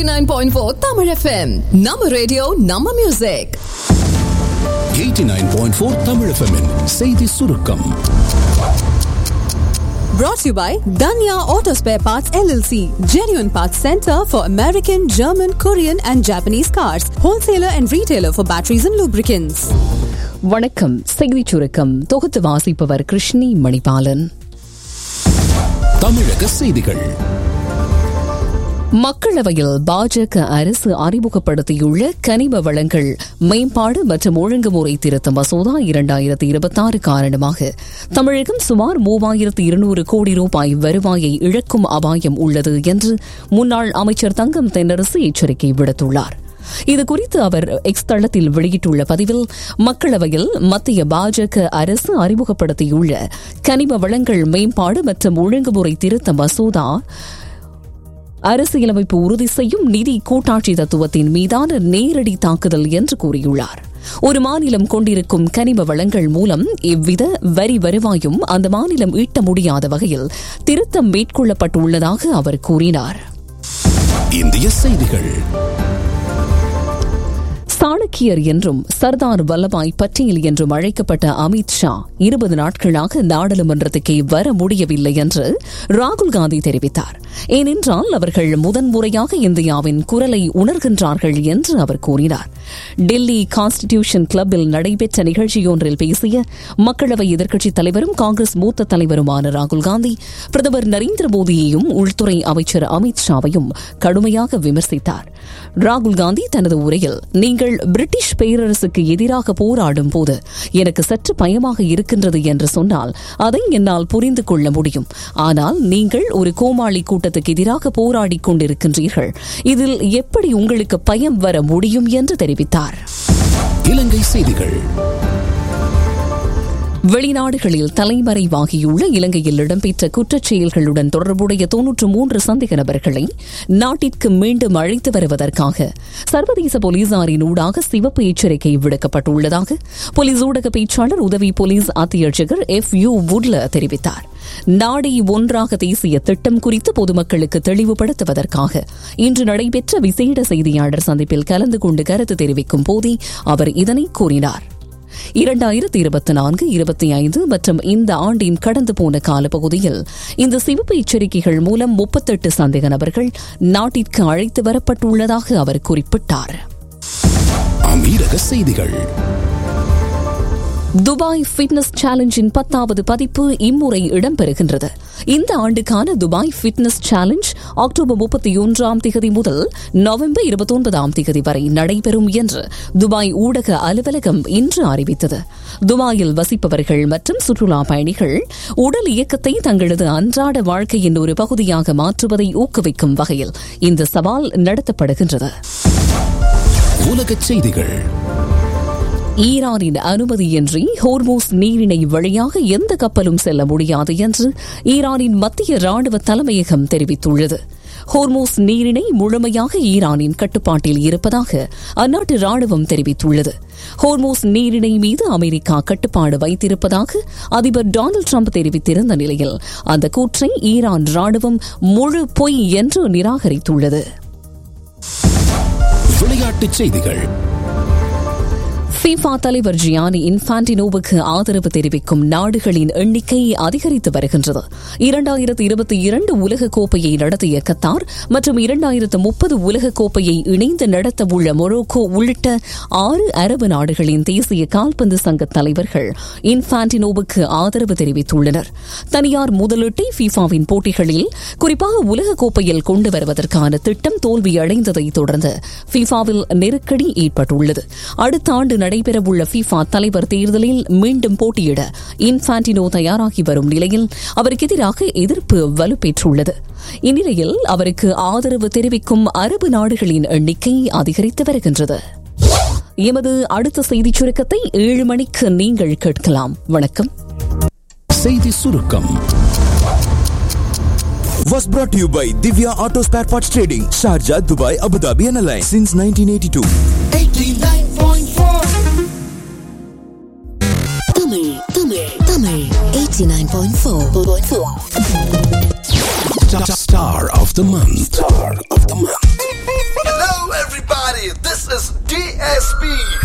89.4 Tamil FM. நம்ம radio நம்ம music 89.4 Tamil FM -இன் செய்தி சுருக்கம் brought to you by Danya Auto Spare Parts LLC, genuine parts center for American, German, Korean and Japanese cars, wholesaler and retailer for batteries and lubricants. வணக்கம் செய்திச் சுருக்கம் தொகுத்து வாசிப்பவர் கிருஷ்ணி மணிபாலன் தமிழக செய்திகள் மக்களவையில் பாஜக அரசு அறிமுகப்படுத்தியுள்ள கனிம வளங்கள் மேம்பாடு மற்றும் ஒழுங்குமுறை திருத்த மசோதா இரண்டாயிரத்தி இருபத்தாறு காரணமாக தமிழகம் சுமார் மூவாயிரத்து இருநூறு கோடி ரூபாய் வருவாயை இழக்கும் அபாயம் உள்ளது என்று முன்னாள் அமைச்சர் தங்கம் தென்னரசு எச்சரிக்கை விடுத்துள்ளார் இதுகுறித்து அவர் எக்ஸ் தளத்தில் வெளியிட்டுள்ள பதிவில் மக்களவையில் மத்திய பாஜக அரசு அறிமுகப்படுத்தியுள்ள கனிம வளங்கள் மேம்பாடு மற்றும் ஒழுங்குமுறை திருத்த மசோதா அரசியலமைப்பு உறுதி செய்யும் நிதி கூட்டாட்சி தத்துவத்தின் மீதான நேரடி தாக்குதல் என்று கூறியுள்ளார் ஒரு மாநிலம் கொண்டிருக்கும் கனிம வளங்கள் மூலம் எவ்வித வரி வருவாயும் அந்த மாநிலம் ஈட்ட முடியாத வகையில் திருத்தம் மேற்கொள்ளப்பட்டுள்ளதாக அவர் கூறினார் இந்திய செய்திகள் சாணக்கியர் என்றும் சர்தார் வல்லபாய் பட்டேல் என்றும் அழைக்கப்பட்ட அமித் ஷா இருபது நாட்களாக நாடாளுமன்றத்துக்கே வர முடியவில்லை என்று ராகுல் காந்தி தெரிவித்தார் ஏனென்றால் அவர்கள் முதன்முறையாக இந்தியாவின் குரலை உணர்கின்றார்கள் என்று அவர் கூறினார் டெல்லி கான்ஸ்டிடியூஷன் கிளப்பில் நடைபெற்ற நிகழ்ச்சியொன்றில் பேசிய மக்களவை எதிர்க்கட்சித் தலைவரும் காங்கிரஸ் மூத்த தலைவருமான ராகுல் காந்தி பிரதமர் நரேந்திர மோடியையும் உள்துறை அமைச்சர் அமித் ஷாவையும் கடுமையாக விமர்சித்தார் ராகுல் காந்தி தனது உரையில் நீங்கள் பிரிட்டிஷ் பேரரசுக்கு எதிராக போராடும் போது எனக்கு சற்று பயமாக இருக்கின்றது என்று சொன்னால் அதை என்னால் புரிந்து கொள்ள முடியும் ஆனால் நீங்கள் ஒரு கோமாளி கூட்டத்துக்கு எதிராக போராடிக் கொண்டிருக்கின்றீர்கள் இதில் எப்படி உங்களுக்கு பயம் வர முடியும் என்று தெரிவித்தார் இலங்கை செய்திகள் வெளிநாடுகளில் தலைமறைவாகியுள்ள இலங்கையில் இடம்பெற்ற குற்றச் செயல்களுடன் தொடர்புடைய தொன்னூற்று மூன்று சந்தேக நபர்களை நாட்டிற்கு மீண்டும் அழைத்து வருவதற்காக சர்வதேச போலீசாரின் ஊடாக சிவப்பு எச்சரிக்கை விடுக்கப்பட்டுள்ளதாக போலீஸ் ஊடக பேச்சாளர் உதவி போலீஸ் அத்தியட்சகர் எஃப் யூ வுட்ல தெரிவித்தார் நாடை ஒன்றாக தேசிய திட்டம் குறித்து பொதுமக்களுக்கு தெளிவுபடுத்துவதற்காக இன்று நடைபெற்ற விசேட செய்தியாளர் சந்திப்பில் கலந்து கொண்டு கருத்து தெரிவிக்கும் போதே அவர் இதனை கூறினார் இரண்டாயிரத்தி இருபத்தி நான்கு இருபத்தி ஐந்து மற்றும் இந்த ஆண்டின் கடந்து போன காலப்பகுதியில் இந்த சிவப்பு எச்சரிக்கைகள் மூலம் முப்பத்தெட்டு சந்தேக நபர்கள் நாட்டிற்கு அழைத்து வரப்பட்டுள்ளதாக அவர் குறிப்பிட்டார் அமீரக செய்திகள் துபாய் ஃபிட்னஸ் சேலஞ்சின் பத்தாவது பதிப்பு இம்முறை இடம்பெறுகின்றது இந்த ஆண்டுக்கான துபாய் ஃபிட்னஸ் சேலஞ்ச் அக்டோபர் முப்பத்தி ஒன்றாம் திகதி முதல் நவம்பர் இருபத்தி ஒன்பதாம் திகதி வரை நடைபெறும் என்று துபாய் ஊடக அலுவலகம் இன்று அறிவித்தது துபாயில் வசிப்பவர்கள் மற்றும் சுற்றுலா பயணிகள் உடல் இயக்கத்தை தங்களது அன்றாட வாழ்க்கையின் ஒரு பகுதியாக மாற்றுவதை ஊக்குவிக்கும் வகையில் இந்த சவால் நடத்தப்படுகின்றது உலகச் செய்திகள் ஈரானின் அனுமதியின்றி ஹோர்மோஸ் நீரிணை வழியாக எந்த கப்பலும் செல்ல முடியாது என்று ஈரானின் மத்திய ராணுவ தலைமையகம் தெரிவித்துள்ளது ஹோர்மோஸ் நீரிணை முழுமையாக ஈரானின் கட்டுப்பாட்டில் இருப்பதாக அந்நாட்டு ராணுவம் தெரிவித்துள்ளது ஹோர்மோஸ் நீரிணை மீது அமெரிக்கா கட்டுப்பாடு வைத்திருப்பதாக அதிபர் டொனால்டு ட்ரம்ப் தெரிவித்திருந்த நிலையில் அந்த கூற்றை ஈரான் ராணுவம் முழு பொய் என்று நிராகரித்துள்ளது விளையாட்டுச் செய்திகள் ஃபீஃபா தலைவர் ஜியானி இன்ஃபான்டினோவுக்கு ஆதரவு தெரிவிக்கும் நாடுகளின் எண்ணிக்கை அதிகரித்து வருகின்றது இரண்டாயிரத்து இருபத்தி இரண்டு உலக கோப்பையை நடத்திய கத்தார் மற்றும் இரண்டாயிரத்து முப்பது உலக கோப்பையை இணைந்து நடத்த உள்ள மொரோக்கோ உள்ளிட்ட ஆறு அரபு நாடுகளின் தேசிய கால்பந்து சங்க தலைவர்கள் இன்ஃபான்டினோவுக்கு ஆதரவு தெரிவித்துள்ளனர் தனியார் முதலீட்டை ஃபீஃபாவின் போட்டிகளில் குறிப்பாக உலக கோப்பையில் கொண்டு வருவதற்கான திட்டம் தோல்வியடைந்ததை தொடர்ந்து ஃபீஃபாவில் நெருக்கடி ஏற்பட்டுள்ளது அடுத்த ஆண்டு நடைபெறவுள்ள ஃபீஃபா தலைவர் தேர்தலில் மீண்டும் போட்டியிட இன்ஃபான்டினோ தயாராகி வரும் நிலையில் அவருக்கு எதிராக எதிர்ப்பு வலுப்பெற்றுள்ளது இந்நிலையில் அவருக்கு ஆதரவு தெரிவிக்கும் அரபு நாடுகளின் எண்ணிக்கை அதிகரித்து வருகின்றது எமது அடுத்த செய்திச் சுருக்கத்தை ஏழு மணிக்கு நீங்கள் கேட்கலாம் வணக்கம் செய்தி சுருக்கம் was brought to you by Divya Auto Spare Parts Trading, Sharjah, Dubai, Abu Dhabi, and Alliance since 1982. Tamil Tamil Tamil 89.4 Star of the month. Star of the month. is DSP.